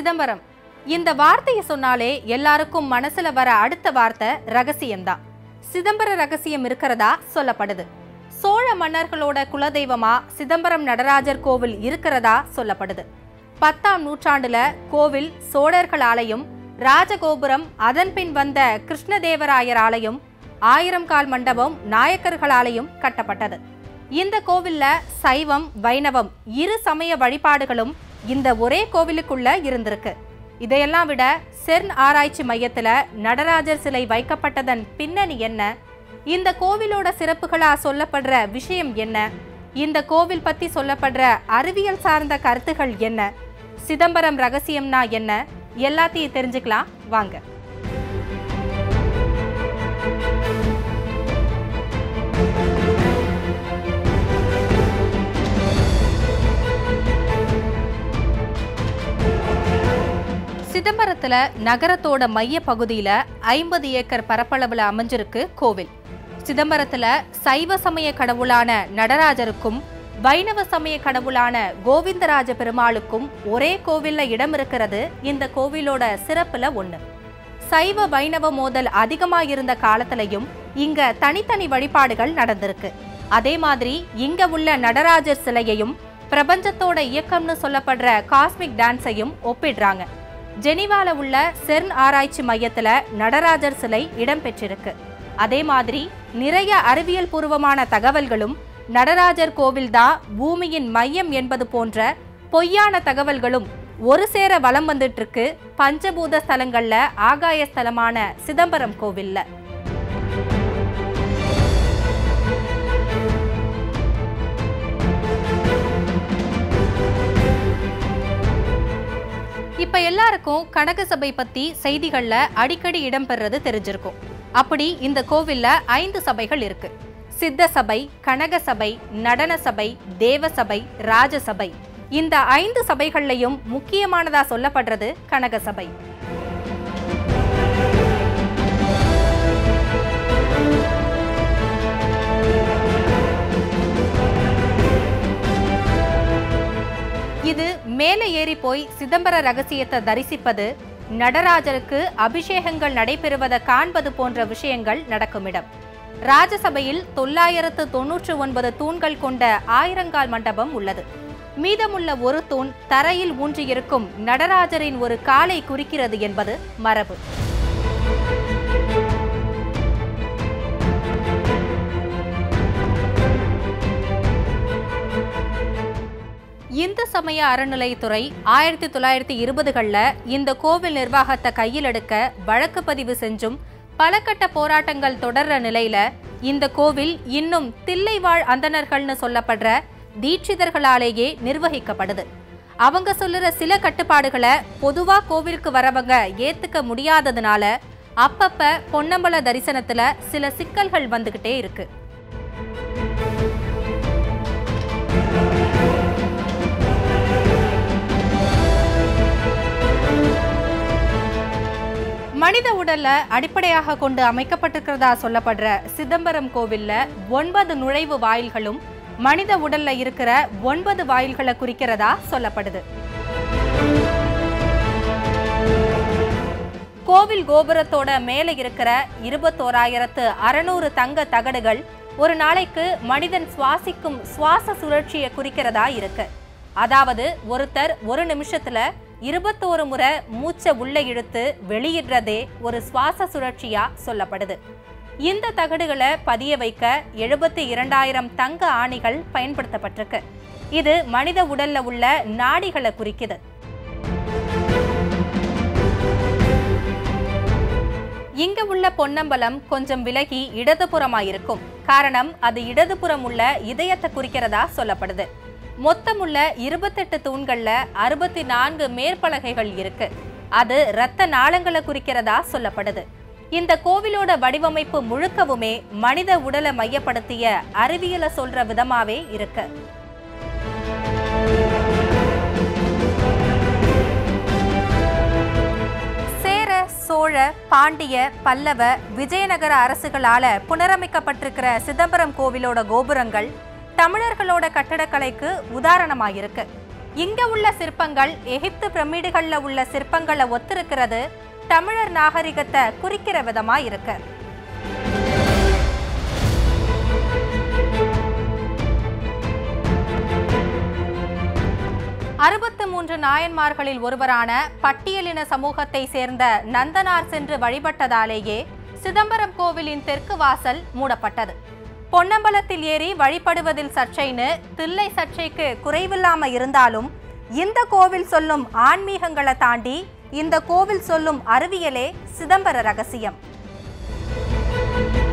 சிதம்பரம் இந்த வார்த்தையை சொன்னாலே எல்லாருக்கும் மனசுல வர அடுத்த வார்த்தை ரகசியம்தான் சிதம்பர ரகசியம் இருக்கிறதா சொல்லப்படுது சோழ மன்னர்களோட குலதெய்வமா சிதம்பரம் நடராஜர் கோவில் இருக்கிறதா சொல்லப்படுது பத்தாம் நூற்றாண்டுல கோவில் சோழர்களாலையும் ராஜகோபுரம் அதன் பின் வந்த கிருஷ்ணதேவராயர் ஆலயம் ஆயிரம் கால் மண்டபம் நாயக்கர்களாலையும் கட்டப்பட்டது இந்த கோவில்ல சைவம் வைணவம் இரு சமய வழிபாடுகளும் இந்த ஒரே கோவிலுக்குள்ள இருந்திருக்கு இதையெல்லாம் விட செர்ன் ஆராய்ச்சி மையத்துல நடராஜர் சிலை வைக்கப்பட்டதன் பின்னணி என்ன இந்த கோவிலோட சிறப்புகளா சொல்லப்படுற விஷயம் என்ன இந்த கோவில் பத்தி சொல்லப்படுற அறிவியல் சார்ந்த கருத்துகள் என்ன சிதம்பரம் ரகசியம்னா என்ன எல்லாத்தையும் தெரிஞ்சுக்கலாம் வாங்க சிதம்பரத்துல நகரத்தோட மைய பகுதியில ஐம்பது ஏக்கர் பரப்பளவுல அமைஞ்சிருக்கு கோவில் சிதம்பரத்துல சைவ சமய கடவுளான நடராஜருக்கும் வைணவ சமய கடவுளான கோவிந்தராஜ பெருமாளுக்கும் ஒரே கோவில்ல இடம் இருக்கிறது இந்த கோவிலோட சிறப்புல ஒண்ணு சைவ வைணவ மோதல் அதிகமா இருந்த காலத்திலையும் இங்க தனித்தனி வழிபாடுகள் நடந்திருக்கு அதே மாதிரி இங்க உள்ள நடராஜர் சிலையையும் பிரபஞ்சத்தோட இயக்கம்னு சொல்லப்படுற காஸ்மிக் டான்ஸையும் ஒப்பிடுறாங்க ஜெனிவால உள்ள செர்ன் ஆராய்ச்சி மையத்துல நடராஜர் சிலை இடம்பெற்றிருக்கு அதே மாதிரி நிறைய அறிவியல் பூர்வமான தகவல்களும் நடராஜர் கோவில்தான் பூமியின் மையம் என்பது போன்ற பொய்யான தகவல்களும் ஒரு சேர வலம் வந்துட்டு இருக்கு பஞ்சபூத ஸ்தலங்கள்ல ஆகாய ஸ்தலமான சிதம்பரம் கோவில்ல இப்ப எல்லாருக்கும் கனக சபை பத்தி செய்திகள்ல அடிக்கடி இடம்பெறது தெரிஞ்சிருக்கும் அப்படி இந்த கோவில்ல ஐந்து சபைகள் இருக்கு சித்த சபை கனக சபை நடன சபை தேவ சபை ராஜசபை இந்த ஐந்து சபைகள்லையும் முக்கியமானதா சொல்லப்படுறது கனக சபை இது மேலே ஏறி போய் சிதம்பர ரகசியத்தை தரிசிப்பது நடராஜருக்கு அபிஷேகங்கள் நடைபெறுவதை காண்பது போன்ற விஷயங்கள் நடக்கும் இடம் ராஜசபையில் தொள்ளாயிரத்து தொன்னூற்று ஒன்பது தூண்கள் கொண்ட ஆயிரங்கால் மண்டபம் உள்ளது மீதமுள்ள ஒரு தூண் தரையில் ஊன்றியிருக்கும் நடராஜரின் ஒரு காலை குறிக்கிறது என்பது மரபு இந்து சமய அறநிலையத்துறை ஆயிரத்தி தொள்ளாயிரத்தி இருபதுகளில் இந்த கோவில் நிர்வாகத்தை கையில் எடுக்க வழக்கு பதிவு செஞ்சும் பல கட்ட போராட்டங்கள் தொடர்ற நிலையில இந்த கோவில் இன்னும் தில்லைவாழ் அந்தணர்கள்னு சொல்லப்படுற தீட்சிதர்களாலேயே நிர்வகிக்கப்படுது அவங்க சொல்லுற சில கட்டுப்பாடுகளை பொதுவா கோவிலுக்கு வரவங்க ஏத்துக்க முடியாததுனால அப்பப்ப பொன்னம்பல தரிசனத்துல சில சிக்கல்கள் வந்துகிட்டே இருக்கு மனித உடல்ல அடிப்படையாக கொண்டு அமைக்கப்பட்டிருக்கிறதா சொல்லப்படுற சிதம்பரம் கோவில்ல ஒன்பது நுழைவு வாயில்களும் மனித உடல்ல இருக்கிற ஒன்பது வாயில்களை குறிக்கிறதா சொல்லப்படுது கோவில் கோபுரத்தோட மேலே இருக்கிற இருபத்தோராயிரத்து அறுநூறு தங்க தகடுகள் ஒரு நாளைக்கு மனிதன் சுவாசிக்கும் சுவாச சுழற்சியை குறிக்கிறதா இருக்கு அதாவது ஒருத்தர் ஒரு நிமிஷத்துல இருபத்தோரு முறை மூச்சை உள்ள இழுத்து வெளியிடுறதே ஒரு சுவாச சுழற்சியா சொல்லப்படுது இந்த தகடுகளை பதிய வைக்க எழுபத்தி இரண்டாயிரம் தங்க ஆணிகள் பயன்படுத்தப்பட்டிருக்கு இது மனித உடல்ல உள்ள நாடிகளை குறிக்குது இங்க உள்ள பொன்னம்பலம் கொஞ்சம் விலகி இடதுபுறமாயிருக்கும் காரணம் அது இடதுபுறம் உள்ள இதயத்தை குறிக்கிறதா சொல்லப்படுது மொத்தமுள்ள இருபத்தெட்டு தூண்கள்ல அறுபத்தி நான்கு மேற்பலகைகள் இருக்கு அது இரத்த நாளங்களை குறிக்கிறதா சொல்லப்படுது இந்த கோவிலோட வடிவமைப்பு முழுக்கவுமே மனித உடலை மையப்படுத்திய அறிவியலை சொல்ற விதமாவே இருக்கு சேர சோழ பாண்டிய பல்லவ விஜயநகர அரசுகளால புனரமைக்கப்பட்டிருக்கிற சிதம்பரம் கோவிலோட கோபுரங்கள் தமிழர்களோட கட்டடக்கலைக்கு உதாரணமாயிருக்கு இங்க உள்ள சிற்பங்கள் எகிப்து பிரமிடுகள்ல உள்ள சிற்பங்களை ஒத்திருக்கிறது தமிழர் நாகரிகத்தை குறிக்கிற விதமா இருக்கு அறுபத்து மூன்று நாயன்மார்களில் ஒருவரான பட்டியலின சமூகத்தை சேர்ந்த நந்தனார் சென்று வழிபட்டதாலேயே சிதம்பரம் கோவிலின் தெற்கு வாசல் மூடப்பட்டது பொன்னம்பலத்தில் ஏறி வழிபடுவதில் சர்ச்சைன்னு தில்லை சர்ச்சைக்கு குறைவில்லாம இருந்தாலும் இந்த கோவில் சொல்லும் ஆன்மீகங்களை தாண்டி இந்த கோவில் சொல்லும் அறிவியலே சிதம்பர ரகசியம்